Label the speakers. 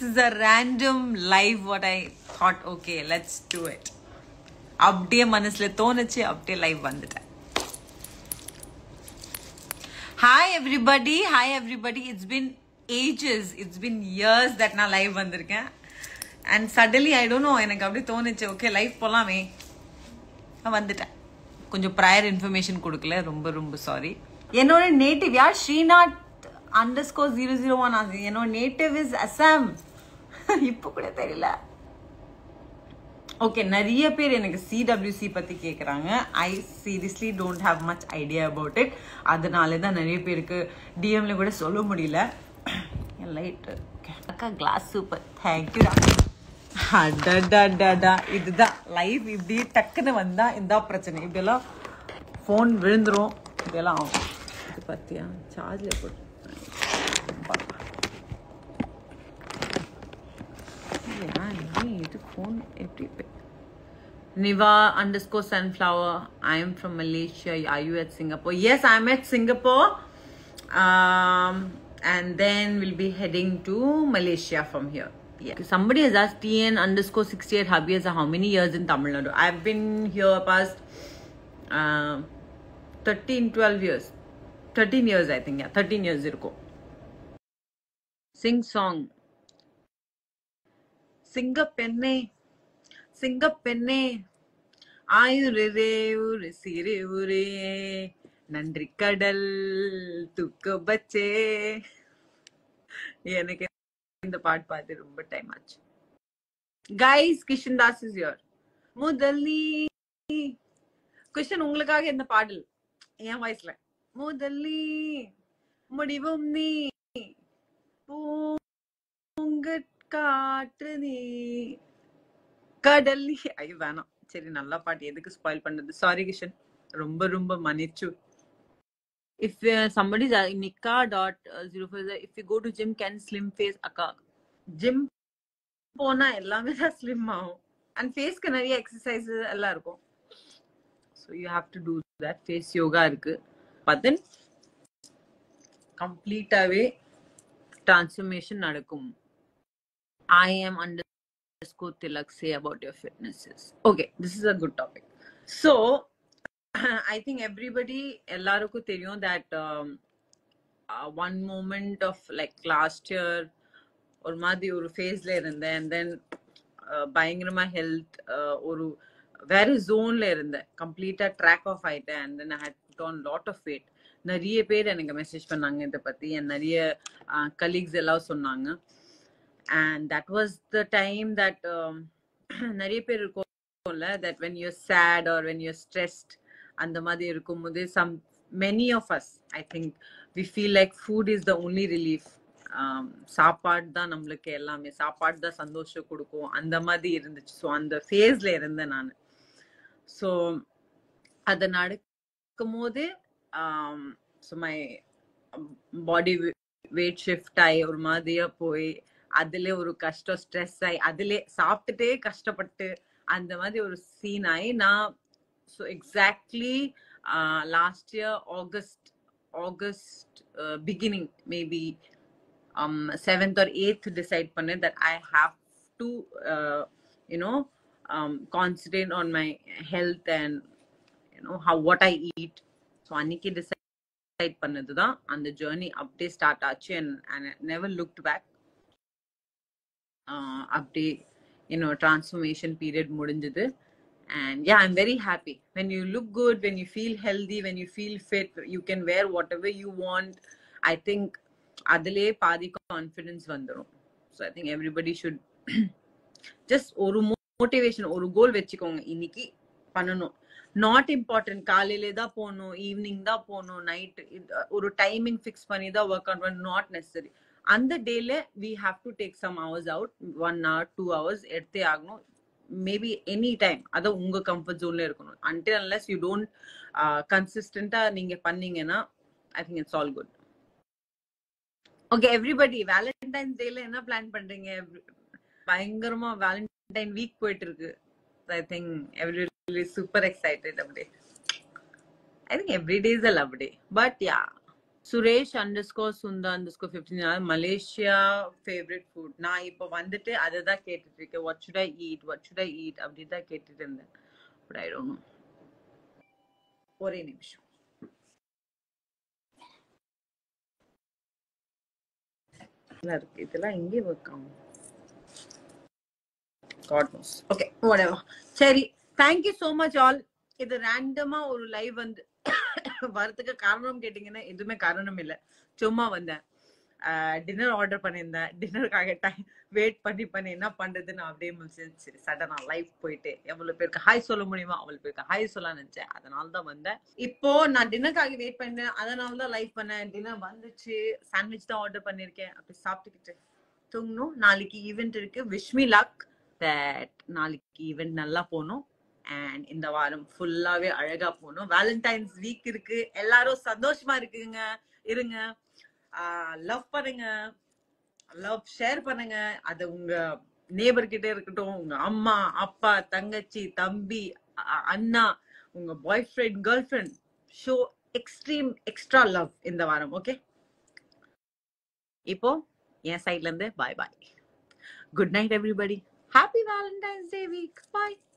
Speaker 1: is a random live what I thought, okay, let's do it. அப்படியே மனசுல தோணுச்சு அப்படியே லைவ் வந்துட்டேன் hi everybody hi everybody it's been ages it's been years that நான் live வந்திருக்கேன் and suddenly I don't know எனக்கு அப்படியே தோணுச்சு ஓகே லைவ் போலாமே நான் வந்துட்டேன் கொஞ்சம் ப்ரையர் இன்ஃபர்மேஷன் கொடுக்கல ரொம்ப ரொம்ப சாரி என்னோட நேட்டிவ் யார் Srinath underscore zero zero one ஆகுது என்னோட நேட்டிவ் இஸ் அசாம் இப்போ கூட தெரியல ஓகே நிறைய பேர் எனக்கு சிடபிள்யூசி பற்றி கேட்குறாங்க I seriously don't have much idea about it அதனால தான் நிறைய பேருக்கு டிஎம்ல கூட சொல்ல முடியல என் லைட்டு அக்கா கிளாஸ் சூப்பர் தேங்க்யூ அடடடடா இதுதான் லைவ் இப்படி டக்குன்னு வந்தா இந்த பிரச்சனை இப்படியெல்லாம் ஃபோன் விழுந்துரும் இப்படியெல்லாம் ஆகும் இது பார்த்தியா சார்ஜில் போட்டு இது ஃபோன் எப்படி Niva underscore sunflower. I am from Malaysia. Are you at Singapore? Yes, I'm at Singapore. Um, and then we'll be heading to Malaysia from here. Yeah. Somebody has asked TN underscore 68 hubby has how many years in Tamil Nadu? I've been here past uh, 13, 12 years. 13 years, I think. Yeah, 13 years. Irko. Sing song. சிங்க பெண்ணே சிங்க பெண்ணே ஆயுரே ஒரு சிறு ஊரே நன்றி கடல் துக்க பச்சே எனக்கு இந்த பாட்டு பார்த்து ரொம்ப டைம் ஆச்சு guys Kishan Das is your முதல் நீ கிஷன் உங்களுக்காக இந்த பாடல் என் வயசுல முதல் நீ முடிவும் நீ பூங்கட் காற்று நீ கடல் நீ ஐயோ வேணாம் சரி நல்ல பாட்டு எதுக்கு ஸ்பாயில் பண்ணது சாரி கிஷன் ரொம்ப ரொம்ப மன்னிச்சு இஃப் சம்படி நிக்கா dot zero five if you go to gym can slim face அக்கா ஜிம் போனா எல்லாமே தான் ஸ்லிம் ஆகும் அண்ட் ஃபேஸ்க்கு நிறைய எக்ஸசைஸ் எல்லாம் இருக்கும் so you have to do that face yoga இருக்கு பட் தென் கம்ப்ளீட்டாவே டிரான்ஸ்ஃபர்மேஷன் நடக்கும் I am underscore Tilak say about your fitnesses. Okay, this is a good topic. So, I think everybody, எல்லாருக்கும் தெரியும் that um, uh, one moment of like last year ஒரு மாதிரி ஒரு ஃபேஸ்ல இருந்தேன் and then uh, பயங்கரமா health ஒரு வேற ஜோன்ல இருந்தேன் கம்ப்ளீட்டா ட்ராக் ஆஃப் ஆயிட்டேன் and then I had put on lot of weight நிறைய பேர் எனக்கு மெசேஜ் பண்ணாங்க இதை பத்தி and நிறைய கலீக்ஸ் எல்லாம் சொன்னாங்க and that was the time that um, நிறைய பேர் இருக்கும்ல that when you're sad or when you're stressed அந்த மாதிரி இருக்கும்போது some many of us I think we feel like food is the only relief um, சாப்பாடு தான் நம்மளுக்கு எல்லாமே சாப்பாடு தான் சந்தோஷம் கொடுக்கும் அந்த மாதிரி இருந்துச்சு ஸோ அந்த ஃபேஸ்ல இருந்தேன் நான் ஸோ அது நடக்கும் போது so my body weight shift ஆகி ஒரு மாதிரியா போய் அதுல ஒரு கஷ்டம் ஸ்ட்ரெஸ் ஆகி அதுல சாப்பிட்டுட்டே கஷ்டப்பட்டு அந்த மாதிரி ஒரு சீன் ஆகி நான் so exactly last year August August beginning maybe seventh or eighth decide பண்ணேன் that I have to you know concentrate on my health and you know how what I eat so அன்னைக்கு டிசைட் பண்ணது தான் அந்த ஜேர்னி அப்படியே start ஆச்சு and never looked back அப்படியே என்னோட transformation period முடிஞ்சது and yeah i'm very happy when you look good when you feel healthy when you feel fit you can wear whatever you want i think அதிலே பாதி confidence வந்துடும் so I think everybody should just ஒரு motivation ஒரு goal வச்சுக்கோங்க இன்னைக்கு பண்ணணும் not important காலையில தான் போகணும் ஈவினிங் தான் போகணும் நைட் ஒரு டைமிங் ஃபிக்ஸ் பண்ணி தான் ஒர்க் அவுட் பண்ண நாட் நெசசரி அந்த டேல we have to take some hours out one hour two hours எடுத்தே ஆகணும் மேபி எனி டைம் அதை உங்க கம்ஃபர்ட் ஜோன்ல இருக்கணும் அன்டில் அன்லெஸ் யூ டோன்ட் கன்சிஸ்டண்டா நீங்க பண்ணீங்கன்னா I think it's all good okay everybody Valentine's டேல என்ன பிளான் பண்றீங்க பயங்கரமா வேலண்டைன் வீக் போயிட்டு இருக்கு I think every super excited அப்படியே I think every day is a love day but yeah Suresh underscore Sundha underscore fifteen Malaysia favourite food நான் இப்போ வந்துட்டு அதை தான் கேட்டுட்டு இருக்கேன் what should I eat what should I eat அப்படி தான் கேட்டுட்டு இருந்தேன் பட் ஐ டோன்ட் நோ ஒரே நிமிஷம் இதெல்லாம் இருக்கு இதெல்லாம் எங்கே வைக்காம காட் நோஸ் ஓகே whatever சரி தேங்க்யூ ஸோ மச் ஆல் இது ரேண்டமா ஒரு லைவ் வந்து வரதுக்கு காரணம் கேட்டீங்கன்னா எதுவுமே காரணம் இல்லை சும்மா வந்தேன் டின்னர் ஆர்டர் பண்ணியிருந்தேன் டின்னருக்காக டைம் வெயிட் பண்ணி பண்ணி என்ன பண்றதுன்னு அப்படியே முடிச்சேன் சரி சடனா லைவ் போயிட்டு எவ்வளவு பேருக்கு ஹாய் சொல்ல முடியுமா அவ்வளவு பேருக்கு ஹாய் சொல்ல நினைச்சேன் அதனால தான் வந்தேன் இப்போ நான் டின்னருக்காக வெயிட் பண்ணேன் அதனால தான் லைவ் பண்ணேன் டின்னர் வந்துச்சு சாண்ட்விச் தான் ஆர்டர் பண்ணியிருக்கேன் அப்படி சாப்பிட்டுக்கிட்டு தூங்கணும் நாளைக்கு ஈவெண்ட் இருக்கு விஷ்மி லக் தட் நாளைக்கு ஈவெண்ட் நல்லா போகணும் அண்ட் இந்த வாரம் ஃபுல்லாவே அழகா போகணும் வேலண்டைன்ஸ் வீக் இருக்கு எல்லாரும் சந்தோஷமா இருக்குங்க இருங்க லவ் பண்ணுங்க லவ் ஷேர் பண்ணுங்க அது உங்க நேபர் கிட்ட இருக்கட்டும் உங்க அம்மா அப்பா தங்கச்சி தம்பி அ- அண்ணா உங்க boyfriend girlfriend show extreme extra love இந்த வாரம் ஓகே இப்போ என் சைட்ல இருந்து bye bye good night everybody happy Valentine's Day week பாய்